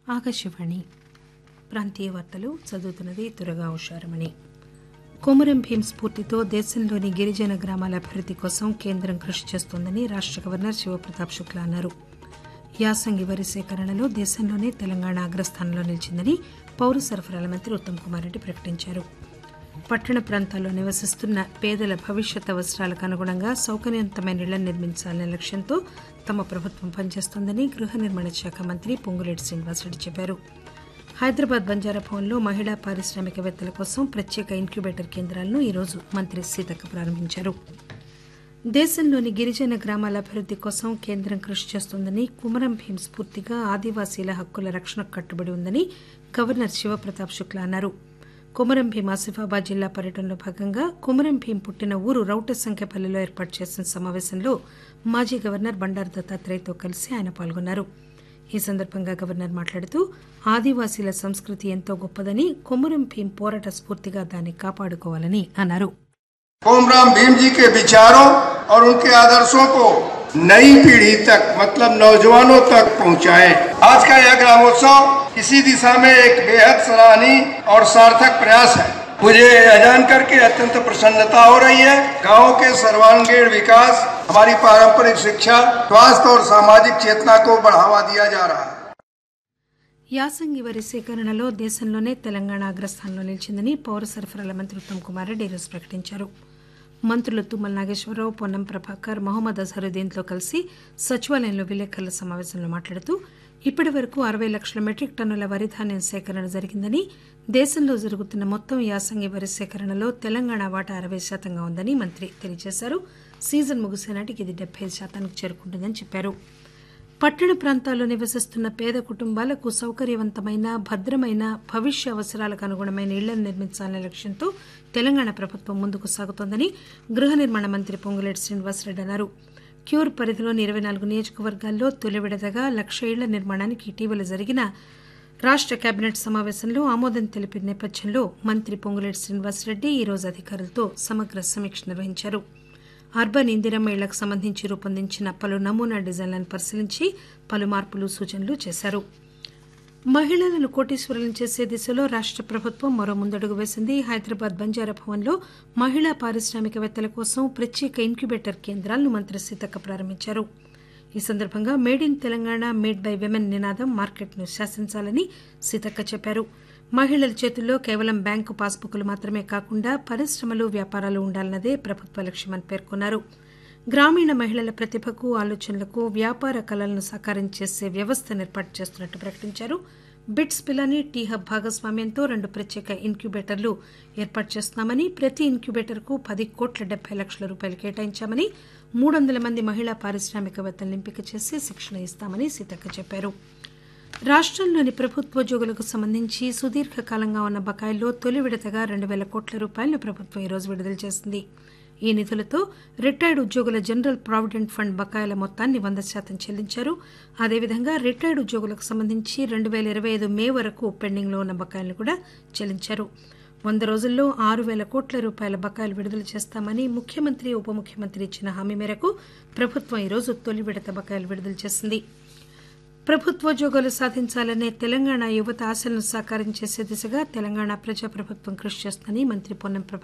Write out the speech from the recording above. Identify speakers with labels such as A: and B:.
A: ఆకాశవాణి ప్రాంతీయ వార్తలు చదువుతున్నది దురగా ఉషారమణి కొమురం భీం స్ఫూర్తితో దేశంలోని గిరిజన గ్రామాల అభివృద్ది కోసం కేంద్రం కృషి చేస్తోందని రాష్ట గవర్నర్ శివప్రతాప్ శుక్లా అన్నారు యాసంగి వరి సేకరణలో దేశంలోనే తెలంగాణ అగ్రస్థానంలో నిలిచిందని పౌర సరఫరాల మంత్రి ఉత్తమ్ కుమార్ రెడ్డి ప్రకటించారు పట్టణ ప్రాంతాల్లో నివసిస్తున్న పేదల భవిష్యత్ అవసరాలకు అనుగుణంగా సౌకర్యవంతమైన ఇళ్లను నిర్మించాలనే లక్ష్యంతో తమ ప్రభుత్వం పనిచేస్తోందని గృహ నిర్మాణ శాఖ మంత్రి పొంగులేటి శ్రీనివాసరెడ్డి చెప్పారు హైదరాబాద్ బంజారా భవన్లో మహిళా పారిశ్రామికవేత్తల కోసం ప్రత్యేక ఇంక్యుబేటర్ కేంద్రాలను ఈరోజు మంత్రి సీతక్క ప్రారంభించారు దేశంలోని గిరిజన గ్రామాల అభివృద్ది కోసం కేంద్రం కృషి చేస్తోందని కుమరం భీం స్ఫూర్తిగా ఆదివాసీల హక్కుల రక్షణకు కట్టుబడి ఉందని గవర్నర్ శివప్రతాప్ శుక్లా అన్నారు కుమరం భీం ఆసిఫాబాద్ జిల్లా పర్యటనలో భాగంగా కుమరం భీం పుట్టిన ఊరు రౌటసంఖ్యపల్లిలో ఏర్పాటు చేసిన సమావేశంలో మాజీ గవర్నర్ బండారు దత్తాత్రేయతో కలిసి ఆయన పాల్గొన్నారు ఈ సందర్భంగా గవర్నర్ మాట్లాడుతూ ఆదివాసీల సంస్కృతి ఎంతో గొప్పదని కొమురం భీం పోరాట స్ఫూర్తిగా దాన్ని కాపాడుకోవాలని అన్నారు
B: कोमराम भीम जी के विचारों और उनके आदर्शों को नई पीढ़ी तक मतलब नौजवानों तक पहुंचाएं। आज का यह ग्रामोत्सव इसी दिशा में एक बेहद सराहनीय और सार्थक प्रयास है मुझे यह जान करके अत्यंत प्रसन्नता हो रही है गाँव के सर्वांगीण विकास हमारी पारंपरिक शिक्षा स्वास्थ्य और सामाजिक चेतना को बढ़ावा दिया जा रहा है
A: యాసంగి వరి సేకరణలో దేశంలోనే తెలంగాణ అగ్రస్థానంలో నిలిచిందని పౌర సరఫరాల మంత్రి ఉత్తమ్ కుమార్ రెడ్డి ఈరోజు ప్రకటించారు మంత్రులు తుమ్మల నాగేశ్వరరావు పొన్నం ప్రభాకర్ మహమ్మద్ అజహరుద్దీన్తో కలిసి సచివాలయంలో విలేకరుల సమావేశంలో మాట్లాడుతూ ఇప్పటి వరకు అరవై లక్షల మెట్రిక్ టన్నుల వరి ధాన్యం సేకరణ జరిగిందని దేశంలో జరుగుతున్న మొత్తం యాసంగి వరి సేకరణలో తెలంగాణ వాటా అరవై శాతంగా ఉందని మంత్రి తెలియజేశారు సీజన్ ముగిసే నాటికి ఇది డెబ్బై శాతానికి చేరుకుంటుందని చెప్పారు పట్టణ ప్రాంతాల్లో నివసిస్తున్న పేద కుటుంబాలకు సౌకర్యవంతమైన భద్రమైన భవిష్య అవసరాలకు అనుగుణమైన ఇళ్లను నిర్మించాలనే లక్ష్యంతో తెలంగాణ ప్రభుత్వం ముందుకు సాగుతోందని గృహ నిర్మాణ మంత్రి పొంగులేటి శ్రీనివాసరెడ్డి అన్నారు క్యూర్ పరిధిలోని ఇరవై నాలుగు నియోజకవర్గాల్లో తొలి విడతగా లక్ష ఇళ్ల నిర్మాణానికి ఇటీవల జరిగిన రాష్ట కేబినెట్ సమావేశంలో ఆమోదం తెలిపిన నేపథ్యంలో మంత్రి పొంగులేటి శ్రీనివాసరెడ్డి ఈరోజు అధికారులతో సమగ్ర సమీక్ష నిర్వహించారు అర్బన్ ఇందిరమ్మ ఇళ్లకు సంబంధించి రూపొందించిన పలు నమూనా డిజైన్లను పరిశీలించి పలు మార్పులు సూచనలు చేశారు మహిళలను కోటీశ్వరులను చేసే దిశలో రాష్ట ప్రభుత్వం మరో ముందడుగు వేసింది హైదరాబాద్ బంజారా భవన్లో మహిళా పారిశ్రామికవేత్తల కోసం ప్రత్యేక ఇంక్యుబేటర్ కేంద్రాలను మంత్రి సీతక్క ప్రారంభించారు ఈ సందర్భంగా made in Telangana made by women నినాదం మార్కెట్ను శాసించాలని సీతక్క చెప్పారు మహిళల చేతుల్లో కేవలం బ్యాంకు పాస్బుక్లు మాత్రమే కాకుండా పరిశ్రమలు వ్యాపారాలు ఉండాలన్నదే ప్రభుత్వ లక్ష్యమని పేర్కొన్నారు గ్రామీణ మహిళల ప్రతిభకు ఆలోచనలకు వ్యాపార కళలను సాకారం చేసే వ్యవస్థను ఏర్పాటు చేస్తున్నట్టు ప్రకటించారు బిట్స్ పిలాని టీ హబ్ భాగస్వామ్యంతో రెండు ప్రత్యేక ఇన్క్యుబేటర్లు ఏర్పాటు చేస్తున్నామని ప్రతి ఇన్క్యుబేటర్కు పది కోట్ల డెబ్బై లక్షల రూపాయలు కేటాయించామని మూడు వందల మంది మహిళా పారిశ్రామికవేత్తలను ఎంపిక చేసి శిక్షణ ఇస్తామని సీతక్క చెప్పారు రాష్టంలోని ప్రభుత్వోద్యోగులకు సంబంధించి సుదీర్ఘకాలంగా ఉన్న బకాయిల్లో తొలి విడతగా రెండు వేల కోట్ల రూపాయలను ప్రభుత్వం ఈరోజు విడుదల చేసింది ఈ నిధులతో రిటైర్డ్ ఉద్యోగుల జనరల్ ప్రావిడెంట్ ఫండ్ బకాయిల మొత్తాన్ని వంద శాతం చెల్లించారు అదేవిధంగా రిటైర్డ్ ఉద్యోగులకు సంబంధించి రెండు వేల ఇరవై ఐదు మే వరకు పెండింగ్లో ఉన్న బకాయిలను కూడా చెల్లించారు వంద రోజుల్లో ఆరు వేల కోట్ల రూపాయల బకాయిలు విడుదల చేస్తామని ముఖ్యమంత్రి ఉప ముఖ్యమంత్రి ఇచ్చిన హామీ మేరకు ప్రభుత్వం ఈరోజు తొలి విడత బకాయిలు విడుదల చేసింది ప్రభుత్వోద్యోగాలు సాధించాలనే తెలంగాణ యువత ఆశలను సాకారం చేసే దిశగా తెలంగాణ ప్రజాప్రభుత్వం కృషి చేస్తుందని మంత్రి పొన్నం ప్రభాకర్